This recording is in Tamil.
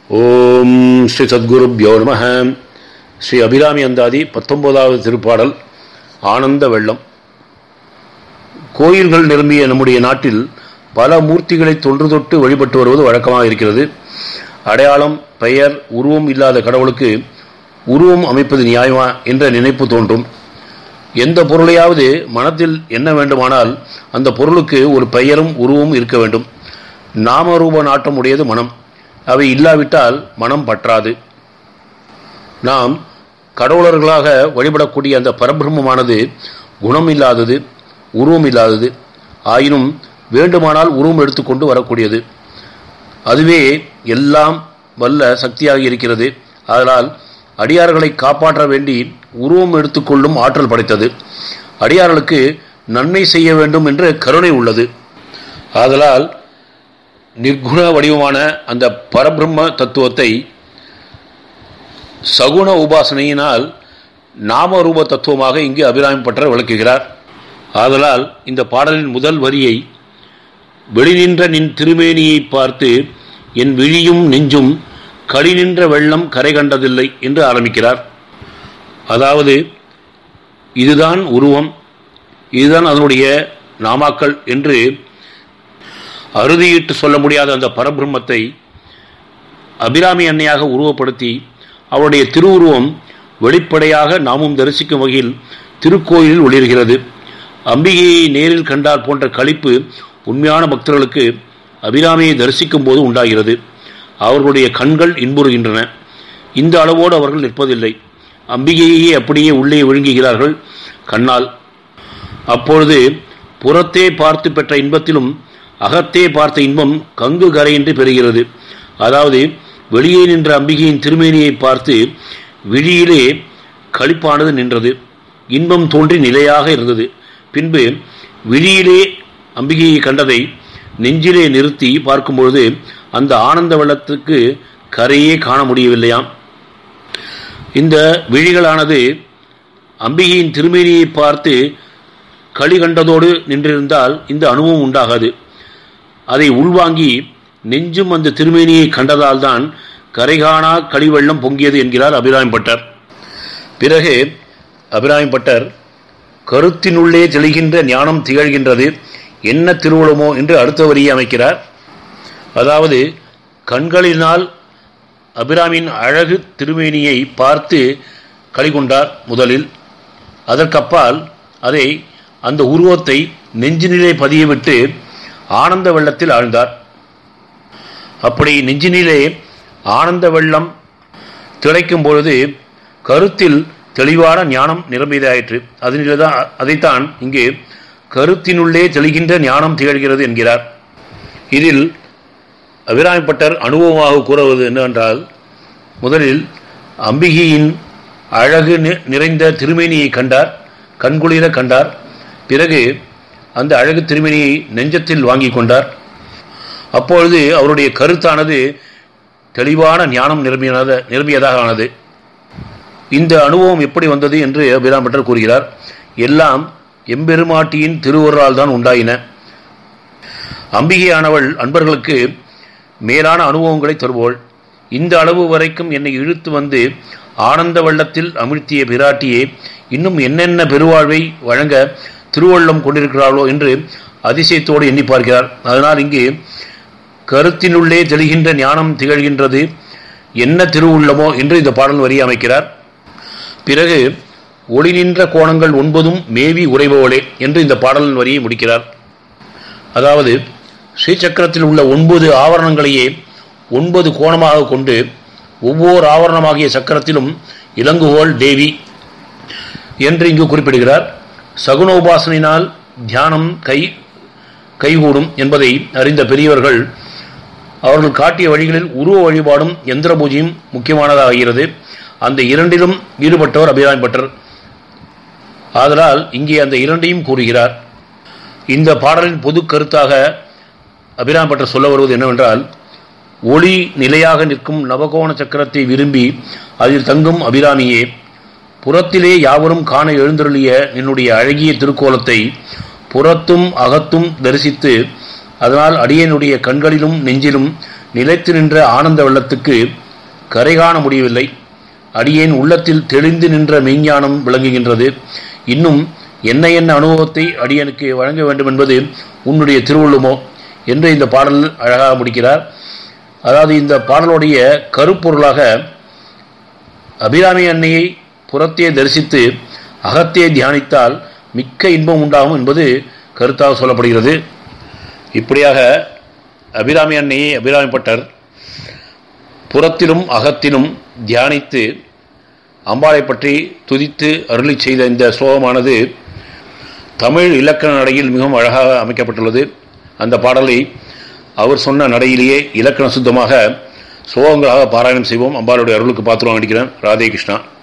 ஓம் ஸ்ரீ சத்குருப்யோ நம ஸ்ரீ அபிராமி அந்தாதி பத்தொன்பதாவது திருப்பாடல் ஆனந்த வெள்ளம் கோயில்கள் நிரம்பிய நம்முடைய நாட்டில் பல மூர்த்திகளை தொன்று தொட்டு வழிபட்டு வருவது வழக்கமாக இருக்கிறது அடையாளம் பெயர் உருவம் இல்லாத கடவுளுக்கு உருவம் அமைப்பது நியாயமா என்ற நினைப்பு தோன்றும் எந்த பொருளையாவது மனத்தில் என்ன வேண்டுமானால் அந்த பொருளுக்கு ஒரு பெயரும் உருவமும் இருக்க வேண்டும் நாமரூப நாட்டம் உடையது மனம் அவை இல்லாவிட்டால் மனம் பற்றாது நாம் கடவுளர்களாக வழிபடக்கூடிய அந்த பரபிரம்மமானது குணம் இல்லாதது உருவம் இல்லாதது ஆயினும் வேண்டுமானால் உருவம் எடுத்துக்கொண்டு வரக்கூடியது அதுவே எல்லாம் வல்ல சக்தியாக இருக்கிறது அதனால் அடியார்களை காப்பாற்ற வேண்டி உருவம் எடுத்துக்கொள்ளும் ஆற்றல் படைத்தது அடியார்களுக்கு நன்மை செய்ய வேண்டும் என்ற கருணை உள்ளது ஆதலால் நிர்குண வடிவமான அந்த பரபிரம்ம தத்துவத்தை சகுண உபாசனையினால் நாமரூப தத்துவமாக இங்கு அபிராமி பற்ற விளக்குகிறார் ஆதலால் இந்த பாடலின் முதல் வரியை வெளிநின்ற நின் திருமேனியை பார்த்து என் விழியும் நெஞ்சும் களி நின்ற வெள்ளம் கரை கண்டதில்லை என்று ஆரம்பிக்கிறார் அதாவது இதுதான் உருவம் இதுதான் அதனுடைய நாமாக்கள் என்று அறுதியிட்டு சொல்ல முடியாத அந்த பரபிரம்மத்தை அபிராமி அன்னையாக உருவப்படுத்தி அவருடைய திருவுருவம் வெளிப்படையாக நாமும் தரிசிக்கும் வகையில் திருக்கோயிலில் ஒளிர்கிறது அம்பிகையை நேரில் கண்டால் போன்ற களிப்பு உண்மையான பக்தர்களுக்கு அபிராமியை தரிசிக்கும் போது உண்டாகிறது அவர்களுடைய கண்கள் இன்புறுகின்றன இந்த அளவோடு அவர்கள் நிற்பதில்லை அம்பிகையே அப்படியே உள்ளே விழுங்குகிறார்கள் கண்ணால் அப்பொழுது புறத்தே பார்த்து பெற்ற இன்பத்திலும் அகத்தே பார்த்த இன்பம் கங்கு கரையின்றி பெறுகிறது அதாவது வெளியே நின்ற அம்பிகையின் திருமேனியை பார்த்து விழியிலே களிப்பானது நின்றது இன்பம் தோன்றி நிலையாக இருந்தது பின்பு விழியிலே அம்பிகையை கண்டதை நெஞ்சிலே நிறுத்தி பார்க்கும்பொழுது அந்த ஆனந்த வெள்ளத்துக்கு கரையே காண முடியவில்லையாம் இந்த விழிகளானது அம்பிகையின் திருமேனியை பார்த்து களி கண்டதோடு நின்றிருந்தால் இந்த அனுபவம் உண்டாகாது அதை உள்வாங்கி நெஞ்சும் அந்த திருமேனியை கண்டதால் தான் கரைகாணா களிவெள்ளம் பொங்கியது என்கிறார் அபிராமிப்பட்டர் பிறகு அபிராமிப்பட்டர் கருத்தினுள்ளே தெளிகின்ற ஞானம் திகழ்கின்றது என்ன திருவுளமோ என்று அடுத்த வரியை அமைக்கிறார் அதாவது கண்களினால் அபிராமின் அழகு திருமேனியை பார்த்து களிகொண்டார் முதலில் அதற்கப்பால் அதை அந்த உருவத்தை நெஞ்சினிலே பதியவிட்டு ஆனந்த வெள்ளத்தில் ஆழ்ந்தார் அப்படி நெஞ்சினிலே ஆனந்த வெள்ளம் திளைக்கும் பொழுது கருத்தில் தெளிவான ஞானம் நிரம்பியதாயிற்று அதனிலே தான் அதைத்தான் இங்கு கருத்தினுள்ளே தெளிகின்ற ஞானம் திகழ்கிறது என்கிறார் இதில் அபிராமிப்பட்டர் அனுபவமாக கூறுவது என்னவென்றால் முதலில் அம்பிகையின் அழகு நிறைந்த திருமேனியை கண்டார் கண்குளிர கண்டார் பிறகு அந்த அழகு திருமேனியை நெஞ்சத்தில் வாங்கி கொண்டார் அப்பொழுது அவருடைய கருத்தானது தெளிவான ஞானம் நிரம்பியத நிரம்பியதாக ஆனது இந்த அனுபவம் எப்படி வந்தது என்று அபிராம்பட்டர் கூறுகிறார் எல்லாம் எம்பெருமாட்டியின் திருவருளால் தான் உண்டாயின அம்பிகையானவள் அன்பர்களுக்கு மேலான அனுபவங்களை தருவோள் இந்த அளவு வரைக்கும் என்னை இழுத்து வந்து ஆனந்த வெள்ளத்தில் அமிழ்த்திய பிராட்டியே இன்னும் என்னென்ன பெருவாழ்வை வழங்க திருவள்ளம் கொண்டிருக்கிறாளோ என்று அதிசயத்தோடு எண்ணி பார்க்கிறார் அதனால் இங்கு கருத்தினுள்ளே தெளிகின்ற ஞானம் திகழ்கின்றது என்ன திருவுள்ளமோ என்று இந்த பாடல் வரி அமைக்கிறார் பிறகு ஒளி நின்ற கோணங்கள் ஒன்பதும் மேவி உறைபவளே என்று இந்த பாடலின் வரியை முடிக்கிறார் அதாவது ஸ்ரீசக்கரத்தில் உள்ள ஒன்பது ஆவரணங்களையே ஒன்பது கோணமாக கொண்டு ஒவ்வொரு ஆவரணமாகிய சக்கரத்திலும் இலங்குகோள் தேவி என்று இங்கு குறிப்பிடுகிறார் சகுனோபாசனினால் தியானம் கை கைகூடும் என்பதை அறிந்த பெரியவர்கள் அவர்கள் காட்டிய வழிகளில் உருவ வழிபாடும் எந்திர பூஜையும் முக்கியமானதாகிறது அந்த இரண்டிலும் ஈடுபட்டவர் அபிராமி பட்டர் ஆதலால் இங்கே அந்த இரண்டையும் கூறுகிறார் இந்த பாடலின் பொது கருத்தாக அபிராமி பட்டர் சொல்ல வருவது என்னவென்றால் ஒளி நிலையாக நிற்கும் நவகோண சக்கரத்தை விரும்பி அதில் தங்கும் அபிராமியே புறத்திலே யாவரும் காண எழுந்தருளிய என்னுடைய அழகிய திருக்கோலத்தை புறத்தும் அகத்தும் தரிசித்து அதனால் அடியனுடைய கண்களிலும் நெஞ்சிலும் நிலைத்து நின்ற ஆனந்த வெள்ளத்துக்கு கரை காண முடியவில்லை அடியேன் உள்ளத்தில் தெளிந்து நின்ற மெய்ஞானம் விளங்குகின்றது இன்னும் என்ன என்ன அனுபவத்தை அடியனுக்கு வழங்க வேண்டும் என்பது உன்னுடைய திருவுள்ளுமோ என்று இந்த பாடல் அழகாக முடிக்கிறார் அதாவது இந்த பாடலுடைய கருப்பொருளாக அபிராமி அன்னையை புறத்தே தரிசித்து அகத்தே தியானித்தால் மிக்க இன்பம் உண்டாகும் என்பது கருத்தாக சொல்லப்படுகிறது இப்படியாக அபிராமி அன்னையை அபிராமி பட்டர் புறத்திலும் அகத்திலும் தியானித்து அம்பாளை பற்றி துதித்து அருளி செய்த இந்த ஸ்லோகமானது தமிழ் இலக்கண நடையில் மிகவும் அழகாக அமைக்கப்பட்டுள்ளது அந்த பாடலை அவர் சொன்ன நடையிலேயே இலக்கண சுத்தமாக ஸ்லோகங்களாக பாராயணம் செய்வோம் அம்பாளுடைய அருளுக்கு பாத்திரம் அடிக்கிறேன் ராதே கிருஷ்ணா